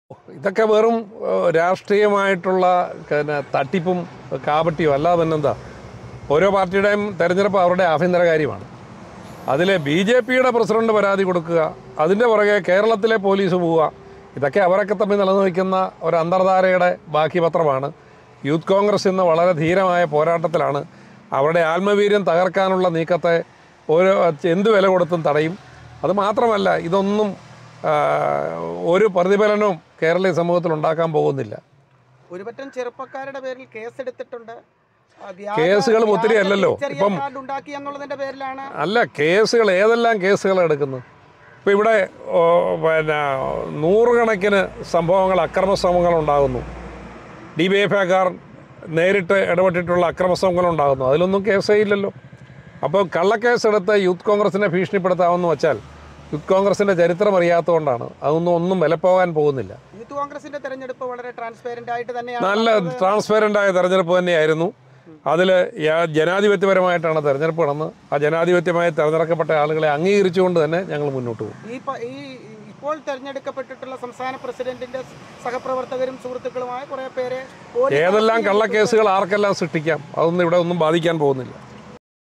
ഇതൊക്കെ വെറും ഏഹ്, രാഷ്ട്രീയമായിട്ടുള്ള പിന്നെ തട്ടിപ്പും കാപട്യവും അല്ലാതെ തന്നെ എന്താ ഓരോ പാർട്ടിയുടെയും തെരഞ്ഞെടുപ്പ് അവരുടെ ആഭ്യന്തര കാര്യമാണ് അതിൽ ബി ജെ പിയുടെ പ്രസിഡന്റ് പരാതി കൊടുക്കുക അതിൻ്റെ പുറകെ കേരളത്തിലെ പോലീസ് പോവുക ഇതൊക്കെ അവരൊക്കെ തമ്മിൽ നിലനിൽക്കുന്ന ഒരു അന്തർധാരയുടെ ബാക്കി പത്രമാണ് യൂത്ത് കോൺഗ്രസ് ഇന്ന് വളരെ ധീരമായ പോരാട്ടത്തിലാണ് അവരുടെ ആത്മവീര്യം തകർക്കാനുള്ള നീക്കത്തെ ഓരോ എന്ത് വില കൊടുത്തും തടയും അത് മാത്രമല്ല ഇതൊന്നും ആ, ഒരു പ്രതിഫലനവും കേരളീയ സമൂഹത്തിൽ ഉണ്ടാക്കാൻ പോകുന്നില്ല ഒരുപറ്റം ചെറുപ്പക്കാരുടെ പേരിൽ കേസെടുത്തിട്ടുണ്ട് ആ, വ്യാജ- കേസുകളും ഒത്തിരി വ്യാജ അല്ലല്ലോ. തിരിച്ചറിയൽ ഇപ്പം- കാർഡ് ഉണ്ടാക്കി എന്നുള്ളതിന്റെ പേരിലാണ് അല്ല കേസുകൾ ഏതെല്ലാം കേസുകൾ എടുക്കുന്നു ഇപ്പോൾ ഇവിടെ ഓ, പിന്നെ നൂറുകണക്കിന് സംഭവങ്ങൾ അക്രമ സംഭവങ്ങൾ ഉണ്ടാകുന്നു ഡി ബി എഫ് ഐക്കാർ നേരിട്ട് ഇടപെട്ടിട്ടുള്ള അക്രമ സംഭവങ്ങൾ ഉണ്ടാകുന്നു അതിലൊന്നും കേസേ ഇല്ലല്ലോ അപ്പോൾ കള്ളക്കേസെടുത്ത് യൂത്ത് കോൺഗ്രസിനെ ഭീഷണിപ്പെടുത്താമെന്ന് വെച്ചാൽ യൂത്ത് കോൺഗ്രസിൻ്റെ ചരിത്രം അറിയാത്തതുകൊണ്ടാണ് അതൊന്നും ഒന്നും വിലപ്പോകാൻ പോകുന്നില്ല യൂത്ത് കോൺഗ്രസിന്റെ തെരഞ്ഞെടുപ്പ് വളരെ ട്രാൻസ്പെറന്റ് ആയിട്ട് തന്നെയാണ് നല്ല നടന്നത്. ട്രാൻസ്പെറൻ്റ് ആയ തെരഞ്ഞെടുപ്പ് തന്നെയായിരുന്നു അതിൽ ജനാധിപത്യപരമായിട്ടാണ് തെരഞ്ഞെടുപ്പ് നടന്നത് ആ ജനാധിപത്യമായി തെരഞ്ഞെടുക്കപ്പെട്ട ആളുകളെ അംഗീകരിച്ചുകൊണ്ട് തന്നെ ഞങ്ങൾ മുന്നോട്ട് പോകും ഈ പ- ഈ ഇപ്പോൾ തെരഞ്ഞെടുക്കപ്പെട്ടിട്ടുള്ള സംസ്ഥാന പ്രസിഡന്റിന്റെ സഹപ്രവർത്തകരും സുഹൃത്തുക്കളുമായ കുറെ പേരെ പോലീസ് ഏതെല്ലാം അറസ്റ്റ് കള്ളക്കേസുകൾ ആർക്കെല്ലാം സൃഷ്ടിക്കാം അതൊന്നും ഇവിടെ ഒന്നും ബാധിക്കാൻ പോകുന്നില്ല